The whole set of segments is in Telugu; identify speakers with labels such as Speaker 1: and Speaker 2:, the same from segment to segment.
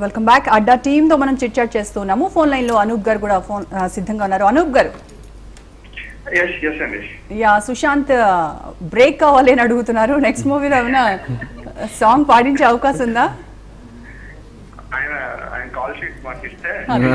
Speaker 1: వెల్కమ్ బ్యాక్ అడ్డా టీమ్ తో మనం చిట్ చాట్ చేస్తున్నాము ఫోన్ లైన్ లో అనూప్ గారు కూడా ఫోన్ ఆ, సిద్ధంగా ఉన్నారు అనూప్ గారు
Speaker 2: ఎస్ ఎస్ అండి
Speaker 1: యా సుశాంత్ బ్రేక్ కావాలి అని అడుగుతున్నారు నెక్స్ట్ మూవీలో ఏమైనా సాంగ్ పాడించే అవకాశం ఉందా
Speaker 2: ఆయన ఆయన కాల్ షీట్ మాకు ఇస్తే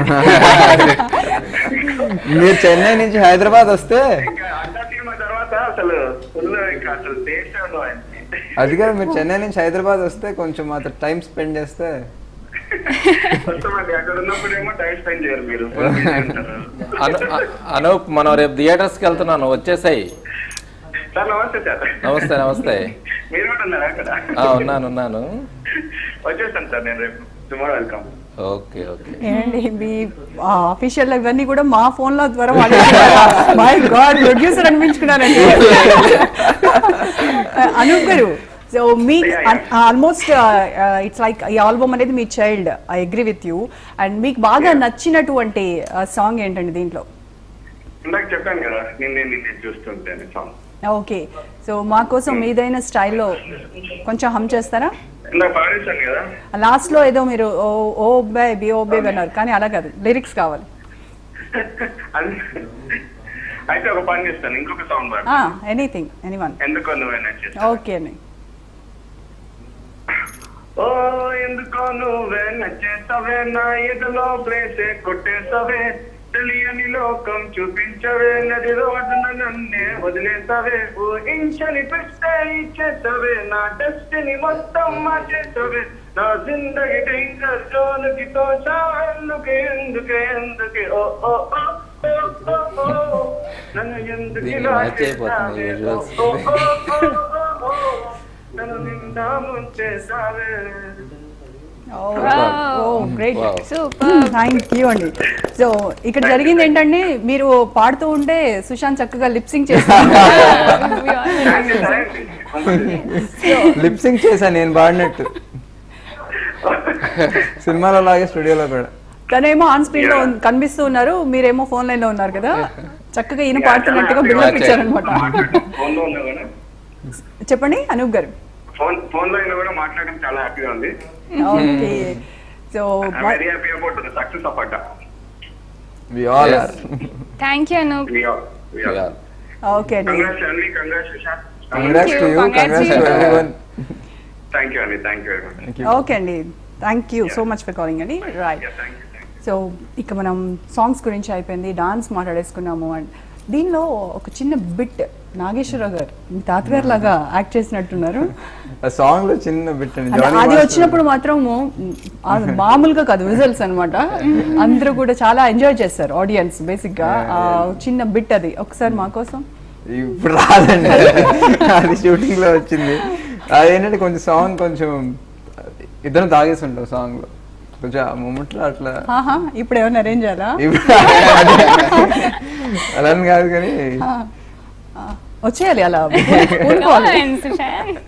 Speaker 3: మీరు చెన్నై నుంచి హైదరాబాద్ వస్తే
Speaker 2: ఇంకా అడ్డా టీమ్ తర్వాత అసలు ఫుల్ ఇంకా అసలు టేస్ట్ ఉండవు ఆయనకి
Speaker 3: అది కాదు మీరు చెన్నై నుంచి హైదరాబాద్ వస్తే కొంచెం మాతో టైం స్పెండ్ చేస్తే
Speaker 2: వస్తామండి అక్కడ ఉన్నప్పుడేమో టైం స్పెండ్ చేయరు మీరు full busy ఉంటారు.
Speaker 4: అను అ- అనూప్ మనం రేపు థియేటర్స్కి వెళ్తున్నాను వచ్చేసాయి
Speaker 2: సార్ నమస్తే సార్
Speaker 4: నమస్తే నమస్తే
Speaker 2: మీరు కూడా ఉన్నారా అక్కడ
Speaker 4: ఆ, ఉన్నాను ఉన్నాను
Speaker 2: వచ్చేస్తాను సార్ నేను రేపు టుమారో వెల్కమ్
Speaker 4: ఓకే ఓకే
Speaker 1: ఏంటి మీ అఫీషియల్ ఇవన్నీ కూడా మా ఫోన్ లో ద్వారా మై గాడ్ ప్రొడ్యూసర్ అనిపించుకున్నారండి అనూప్ గారు సో మీ ఆల్మోస్ట్ ఇట్స్ లైక్ ఈ ఆల్బమ్ అనేది మీ child I agree with you and మీకు బాగా నచ్చినటువంటి సాంగ్ ఏంటండి దీంట్లో
Speaker 2: ఇందాక చెప్పాను కదా నిన్నే నిన్నే చూస్తుంటే సాంగ్
Speaker 1: ఓకే సో మా కోసం మీదైన స్టైల్లో కొంచెం హమ్ చేస్తారా
Speaker 2: ఇందాక పాడేశాను కదా
Speaker 1: లాస్ట్ లో ఏదో మీరు ఓ ఓ బేబీ ఓ బేబీ అన్నారు కానీ అలా కాదు లిరిక్స్ కావాలి
Speaker 2: అది- అయితే ఒక పని చేస్తాను ఇంకొక సాంగ్ పాడు
Speaker 1: ఎనీథింగ్ ఎనీ వన్
Speaker 2: ఎందుకో నువ్వేనా చేస్తా
Speaker 1: ఓకే అండి
Speaker 2: ఓ ఎందుకో నువ్వే నచ్చేసవే నా ఎదలో ప్లేసే కొట్టేసవే తెలియని లోకం చూపించవే నది రోడ్డున నన్నే వదిలేసవే ఓ ఇంచని పిస్తే ఇచ్చేసవే నా డెస్టినీ మొత్తం మార్చేసవే నా జిందగి డేంజర్ జోన్కి తోచావెందుకే ఎందుకే ఎందుకే ఓ ఓ ఓ ఓ, ఓ, ఓ, ఓ. నన్ను ఎందుకు
Speaker 4: దీన్ని
Speaker 2: ఇలా
Speaker 4: match అయిపోతుంది
Speaker 2: చేసావే?
Speaker 4: visuals.
Speaker 2: ఓ, ఓ, ఓ, ఓ, ఓ, ఓ. నన్ను నిండా ముంచేసావే
Speaker 1: great
Speaker 4: Wow.
Speaker 5: Super
Speaker 1: thank you అండి సో ఇక్కడ జరిగింది ఏంటంటే మీరు పాడుతూ ఉంటే సుశాంత్ చక్కగా లిప్సింగ్ చేస్తారు
Speaker 2: thank you, thank you.
Speaker 3: Lip syncing చేశాను నేను పాడినట్టు సినిమాలో లాగే స్టూడియోలో కూడా
Speaker 1: తనేమో ఆన్ స్క్రీన్ లో ఉన్- కనిపిస్తూ ఉన్నారు మీరేమో ఫోన్ లైన్ లో ఉన్నారు కదా చక్కగా ఈయన పాడుతున్నట్టుగా బిల్డప్ ఇచ్చారనమాట
Speaker 2: ఫోన్ లో ఉన్నా కూడా
Speaker 1: చెప్పండి అనూప్ గారు
Speaker 2: ఫోన్ ఫోన్ లో అయినా కూడా మాట్లాడడం చాలా హ్యాపీగా ఉంది
Speaker 1: okay so
Speaker 2: very happy about the success of Adda
Speaker 3: we all are
Speaker 5: thank you Anoop
Speaker 1: okay అండి
Speaker 2: కంగ్రాట్స్ అండి congrats Sushanth
Speaker 3: congrats to you
Speaker 5: Congrats
Speaker 3: congrats
Speaker 5: to
Speaker 3: to
Speaker 5: you.
Speaker 3: Everyone
Speaker 2: thank you అండి thank you very much
Speaker 1: okay అండి thank you so much for calling అండి right
Speaker 2: thank you thank
Speaker 1: so ఇక మనం సాంగ్స్ గురించి అయిపోయింది డాన్స్ మాట్లాడేసుకున్నాము అండ్ దీనిలో ఒక చిన్న బిట్ నాగేశ్వరరావు గారు మీ తాతగారు లాగా యాక్ట్ చేసినట్టున్నారు
Speaker 3: ఆ సాంగ్ లో చిన్న బిట్ అండి
Speaker 1: అంటే
Speaker 3: జానీ
Speaker 1: అది
Speaker 3: మాస్టర్
Speaker 1: వచ్చినప్పుడు మాత్రము అది మామూలుగా కాదు విజల్స్ అన్నమాట అందరూ కూడా చాలా ఎంజాయ్ చేస్తారు ఆడియన్స్ బేసిక్ గా ఆ చిన్న బిట్ అది ఒకసారి మా కోసం
Speaker 3: ఇప్పుడు రాదండి అది షూటింగ్ లో వచ్చింది అదేంటంటే కొంచెం సాంగ్ కొంచెం ఇద్దరం తాగేసి ఉంటాం సాంగ్ లో కొంచెం ఆ మూమెంట్ లో అట్లా
Speaker 1: ఆహా ఇప్పుడు ఏమైనా అరేంజ్ చేయాలా
Speaker 3: ఇప్పుడు అలా అని కాదు కానీ
Speaker 1: ఆ, ఆ, వచ్చేయాలి అలా ఊరుకోవాలి
Speaker 5: Sushanth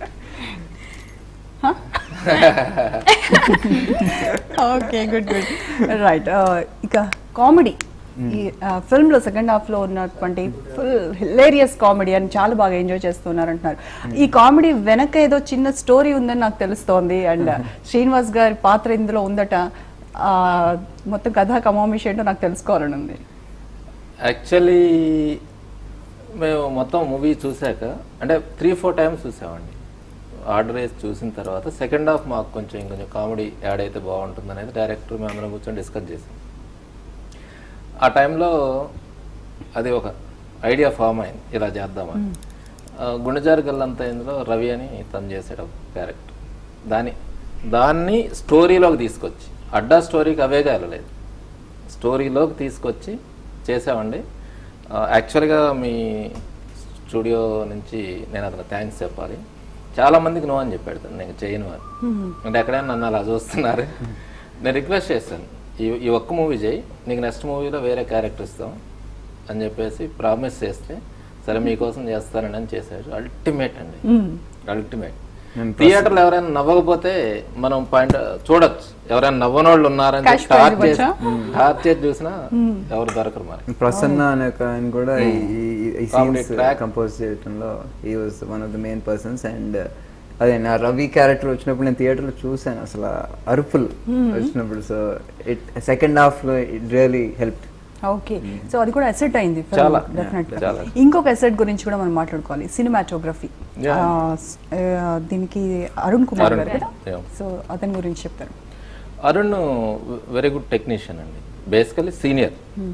Speaker 1: okay good good right ఇక కామెడీ ఈ ఫిల్మ్ లో సెకండ్ హాఫ్ లో ఉన్నటువంటి ఫుల్ హిలేరియస్ కామెడీ అని చాలా బాగా ఎంజాయ్ చేస్తున్నారు అంటున్నారు ఈ కామెడీ వెనక ఏదో చిన్న స్టోరీ ఉందని నాకు తెలుస్తోంది అండ్ శ్రీనివాస్ గారి పాత్ర ఇందులో ఉందట ఆ, మొత్తం కథా కమామిషి ఏంటో నాకు తెలుసుకోవాలని ఉంది
Speaker 4: యాక్చువల్లీ మేము మొత్తం మూవీ చూశాక అంటే త్రీ ఫోర్ టైమ్స్ చూసామండి ఆర్డర్ వేసి చూసిన తర్వాత సెకండ్ హాఫ్ మాకు కొంచెం ఇంకొంచెం కామెడీ యాడ్ అయితే బాగుంటుంది అనేది డైరెక్టర్ మేము అందరం కూర్చొని డిస్కస్ చేసాం ఆ టైంలో అది ఒక ఐడియా ఫామ్ అయింది ఇలా చేద్దామని ఆ, గుండెజారు గల్లంతా ఇందులో రవి అని తను చేసాడు క్యారెక్టర్ దాని దాన్ని స్టోరీలోకి తీసుకొచ్చి అడ్డా స్టోరీకి అవేగా వెళ్ళలేదు స్టోరీలోకి తీసుకొచ్చి చేసామండి ఆ, యాక్చువల్గా మీ స్టూడియో నుంచి నేను అతను థ్యాంక్స్ చెప్పాలి చాలా మందికి నో అని చెప్పాడు తను నేను చేయను అని అంటే ఎక్కడైనా నన్ను అలా చూస్తున్నారు నేను రిక్వెస్ట్ చేశాను ఈ ఈ ఒక్క మూవీ చేయి నీకు నెక్స్ట్ మూవీలో వేరే క్యారెక్టర్ ఇస్తాం అని చెప్పేసి ప్రామిస్ చేస్తే సరే మీకోసం చేస్తానని అని చేశాడు అల్టిమేట్ అండి అల్టిమేట్
Speaker 3: నేను
Speaker 4: థియేటర్లో ఎవరైనా నవ్వకపోతే మనం పాయింట్ చూడొచ్చు ఎవరైనా నవ్వనోళ్ళు ఉన్నారని
Speaker 1: Cash
Speaker 4: టార్చ్
Speaker 1: prize
Speaker 4: చేసి
Speaker 1: ఇవ్వచ్చా?
Speaker 4: టార్చ్ చేసి చూసినా ఎవరు దొరకరు మరి
Speaker 3: ప్రసన్న అనే ఒక ఆయన కూడా ఈ- ఈ- ఈ
Speaker 4: Comedy
Speaker 3: సీన్స్
Speaker 4: track.
Speaker 3: కంపోజ్ చేయడంలో he was one of the main persons and అదే నా రవి క్యారెక్టర్ వచ్చినప్పుడు నేను థియేటర్లో చూసాను అసలు ఆ అరుపులు వచ్చినప్పుడు సో ఇట్ సెకండ్ హాఫ్లో it really help
Speaker 1: okay so అది కూడా అసెట్ అయింది
Speaker 4: చాలా,
Speaker 1: డెఫినెట్
Speaker 4: yeah, చాలా.
Speaker 1: ఇంకొక అసెట్ గురించి కూడా మనం మాట్లాడుకోవాలి సినిమాటోగ్రఫీ
Speaker 4: Yeah.
Speaker 1: దీనికి అరుణ్ కుమార్
Speaker 4: అరుణ్,
Speaker 1: గారు కదా
Speaker 4: yeah.
Speaker 1: సో అతని గురించి చెప్తారు
Speaker 4: అరుణ్ వెరీ గుడ్ టెక్నీషియన్ అండి బేసికలీ సీనియర్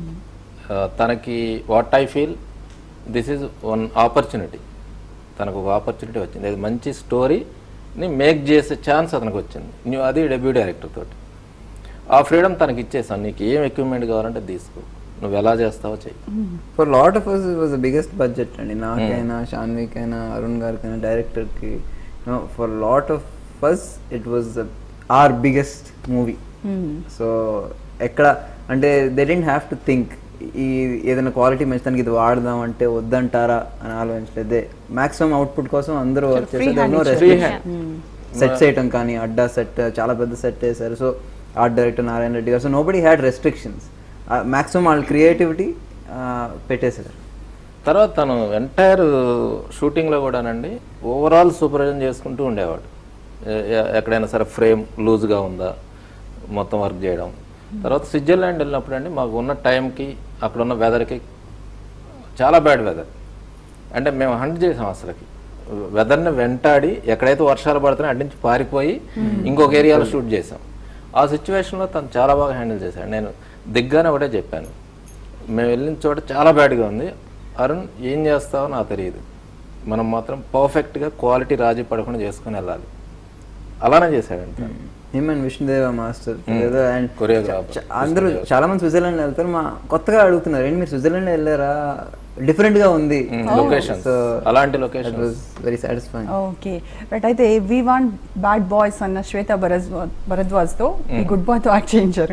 Speaker 4: తనకి what I feel this is one opportunity తనకు ఒక ఆపర్చునిటీ వచ్చింది అది మంచి స్టోరీని మేక్ చేసే ఛాన్స్ అతనికి వచ్చింది నువ్వు అది డెబ్యూ డైరెక్టర్ తోటి ఆ ఫ్రీడమ్ తనకి ఇచ్చేసాను నీకు ఏం ఎక్విప్మెంట్ కావాలంటే తీసుకో నువ్వు ఎలా చేస్తావో చెయ్యి
Speaker 3: for lot of us was the biggest budget అండి నాకైనా షాన్వికైనా అరుణ్ గారికైనా డైరెక్టర్కి for lot of us it was our biggest movie so ఎక్కడ అంటే they didn't have to think ఈ ఏదైనా క్వాలిటీ మంచిదానికి ఇది వాడదాం అంటే వద్దంటారా అని ఆలోచించలేదు మాక్సిమం అవుట్పుట్ కోసం అందరూ వర్క్
Speaker 1: free hand
Speaker 3: చేసేది
Speaker 4: Free hand.
Speaker 3: సెట్స్ వేయటం కానీ అడ్డా సెట్ చాలా పెద్ద సెట్ వేశారు so art director Narayana Reddy గారు so nobody had restrictions maximum వాళ్ళ క్రియేటివిటీ పెట్టేశారు
Speaker 4: తర్వాత తను ఎంటైర్ షూటింగ్లో కూడానండి ఓవరాల్ సూపర్వైజన్ చేసుకుంటూ ఉండేవాడు ఎ- ఎ- ఎక్కడైనా సరే ఫ్రేమ్ లూజ్గా ఉందా మొత్తం వర్క్ చేయడం తర్వాత స్విట్జర్లాండ్ వెళ్ళినప్పుడు అండి మాకు ఉన్న టైంకి అక్కడ ఉన్న వెదర్కి చాలా బ్యాడ్ వెదర్ అంటే మేము హంట్ చేసాం అసలుకి వెదర్ని వెంటాడి ఎక్కడైతే వర్షాలు పడుతున్నాయో అటు నుంచి పారిపోయి ఇంకొక ఏరియాలో షూట్ చేసాం ఆ సిచ్యువేషన్లో తను చాలా బాగా హ్యాండిల్ చేశాడు నేను దిగ్గానే ఒకటే చెప్పాను మేము వెళ్ళిన చోట చాలా బ్యాడ్గా ఉంది అరుణ్ ఏం చేస్తావో నాకు తెలియదు మనం మాత్రం పర్ఫెక్ట్గా క్వాలిటీ రాజీ పడకుండా చేసుకుని వెళ్ళాలి అలానే చేశాడండి తను.
Speaker 3: హిమ్ అండ్ విష్ణుదేవ మాస్టర్ ఏదో అండ్
Speaker 4: Choreographer.
Speaker 3: అందరూ చాలా మంది స్విట్జర్లాండ్ వెళ్తారు మా కొత్తగా అడుగుతున్నారు ఏంటి మీరు స్విట్జర్లాండ్ వెళ్ళారా డిఫరెంట్ గా ఉంది
Speaker 4: లొకేషన్స్ అలాంటి
Speaker 3: that
Speaker 4: location
Speaker 3: was very satisfying
Speaker 1: okay but అయితే వి వాంట్ బ్యాడ్ బాయ్స్ అన్న శ్వేత భరద్ భరద్వాజ్ తో ఈ గుడ్ బాయ్ తో యాక్ట్ చేయించారు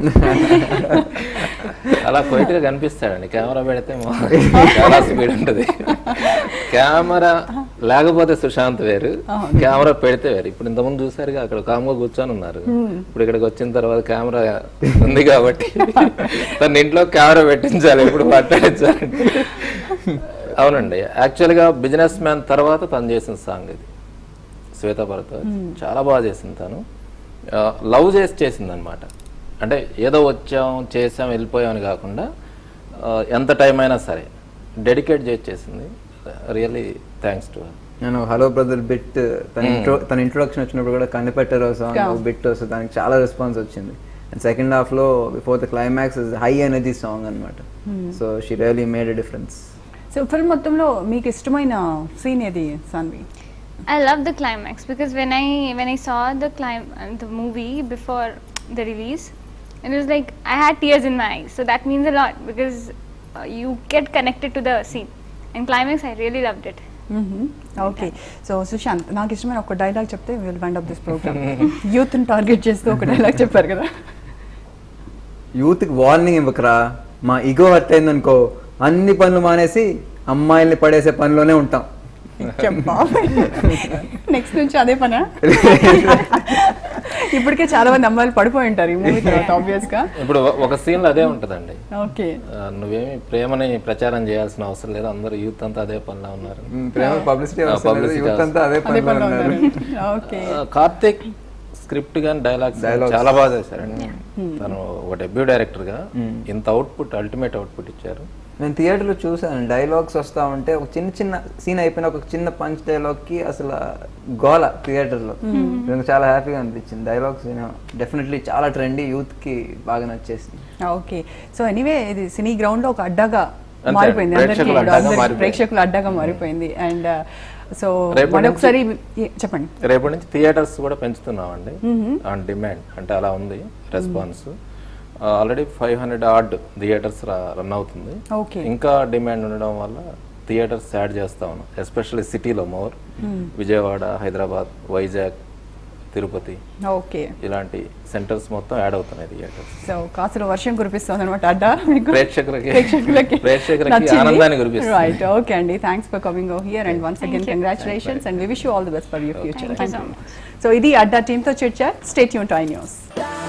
Speaker 4: అలా క్వైట్ గా కనిపిస్తాడండి కెమెరా పెడితే మా- చాలా స్పీడ్ ఉంటుంది కెమెరా లేకపోతే సుశాంత్ వేరు కెమెరా పెడితే వేరు ఇప్పుడు ఇంతకుముందు చూసారుగా అక్కడ కామ్గా కూర్చొని ఉన్నారు ఇప్పుడు ఇక్కడికి వచ్చిన తర్వాత కెమెరా ఉంది కాబట్టి తన ఇంట్లో కెమెరా పెట్టించాలి ఇప్పుడు మాట్లాడించాలి అవునండి యాక్చువల్గా బిజినెస్ మ్యాన్ తర్వాత తను చేసిన సాంగ్ ఇది శ్వేత భరద్వాజ్ చాలా బాగా చేసింది తను లవ్ చేసి చేసింది అనమాట అంటే ఏదో వచ్చాం చేసాం వెళ్ళిపోయాం అని కాకుండా ఆ, ఎంత టైం అయినా సరే డెడికేట్ చేసి చేసింది రియల్లీ థ్యాంక్స్ టు
Speaker 3: నేను హలో బ్రదర్ బిట్ తన ఇంట్రో తన ఇంట్రొడక్షన్ వచ్చినప్పుడు కూడా కనిపెట్టారు సాంగ్ బిట్ వస్తుంది దానికి చాలా రెస్పాన్స్ వచ్చింది అండ్ సెకండ్ హాఫ్ లో before the climax high energy song అనమాట so she really made a difference
Speaker 1: so film మొత్తంలో మీకు ఇష్టమైన సీన్ ఏది Saanvi
Speaker 5: I love the climax because when I when I saw the clim uh, the movie before the release, it was like I had tears in my eyes. So that means a lot because uh, you get connected to the scene. And climax, I really loved it.
Speaker 1: Okay so Sushanth నాకు ఇష్టమైన ఒక డైలాగ్ చెప్తే will wind up this program youth target చేస్తూ ఒక డైలాగ్ చెప్పారు కదా
Speaker 3: యూత్కి వార్నింగ్ ఇవ్వకరా మా ఇగో హర్ట్ అయిందనుకో అన్ని పనులు మానేసి అమ్మాయిల్ని పడేసే పనిలోనే ఉంటాం
Speaker 1: నెక్స్ట్ నుంచి అదే పనా ఇప్పటికే చాలా మంది అమ్మాయిలు పడిపోయి ఉంటారు ఈ మూవీ తర్వాత ఆబ్వియస్ గా
Speaker 4: ఇప్పుడు ఒక- ఒక సీన్లో అదే ఉంటుందండి
Speaker 1: ఓకే
Speaker 4: ఆ, నువ్వేమి ప్రేమని ప్రచారం చేయాల్సిన అవసరం లేదు అందరూ యూత్ అంతా అదే పనిలో ఉన్నారు
Speaker 3: ప్రేమ పబ్లిసిటీ
Speaker 4: ఆ, publicity
Speaker 3: యూత్ అంతా అదే
Speaker 1: అదే
Speaker 3: పనిలో
Speaker 1: పనిలో
Speaker 3: ఉన్నారు
Speaker 1: ఉన్నారు ఓకే
Speaker 4: ఆ, కార్తీక్ స్క్రిప్ట్ కానీ డైలాగ్స్
Speaker 3: Dialogues.
Speaker 4: చాలా బాగా చేశారండి తను ఒక డెబ్యూ డైరెక్టర్ గా ఇంత అవుట్పుట్ అల్టిమేట్ అవుట్పుట్ ఇచ్చారు
Speaker 3: నేను థియేటర్లో చూసాను డైలాగ్స్ వస్తా ఉంటే ఒక చిన్న చిన్న సీన్ అయిపోయిన ఒక చిన్న పంచ్ డైలాగ్ కి అసలు గోల థియేటర్లో నాకు చాలా హ్యాపీగా అనిపించింది డైలాగ్స్ డెఫినెట్లీ చాలా ట్రెండీ యూత్ కి బాగా నచ్చేసింది
Speaker 1: ఓకే సో ఎనీవే ఇది సినీ గ్రౌండ్ లో ఒక అడ్డాగా
Speaker 4: అంతే,
Speaker 1: మారిపోయింది అందరికీ
Speaker 4: ప్రేక్షకుల అడ్డాగా
Speaker 1: అందరికీ
Speaker 4: మారిపోయింది.
Speaker 1: ప్రేక్షకుల అడ్డాగా మారిపోయింది అండ్ సో
Speaker 4: రేపటి
Speaker 1: మరొకసారి ఏ- చెప్పండి
Speaker 4: రేపటి నుంచి థియేటర్స్ కూడా పెంచుతున్నామండి ఆన్ డిమాండ్ అంటే అలా ఉంది response already five hundred odd theatres run అవుతుంది
Speaker 1: ఓకే
Speaker 4: ఇంకా డిమాండ్ ఉండడం వల్ల థియేటర్స్ యాడ్ చేస్తా ఉన్నాం ఎస్పెషల్లీ సిటీలో మోర్ విజయవాడ హైదరాబాద్ వైజాగ్ తిరుపతి
Speaker 1: ఓకే
Speaker 4: ఇలాంటి సెంటర్స్ మొత్తం యాడ్ అవుతున్నాయి థియేటర్స్
Speaker 1: సో కాసులో వర్షం కురిపిస్తుంది అనమాట అడ్డా మీకు
Speaker 4: ప్రేక్షకులకి
Speaker 1: ప్రేక్షకులకి
Speaker 4: ప్రేక్షకులకి ఆనందాన్ని కురిపిస్తుంది
Speaker 1: రైట్ ఓకే అండి thanks for coming oh here and once again congratulations and we wish you all the best for your future
Speaker 5: Thank you so much.
Speaker 1: So ఇది అడ్డా టీమ్ తో చిట్ చాట్ స్టేట్ యూన్ టు ఐ న్యూస్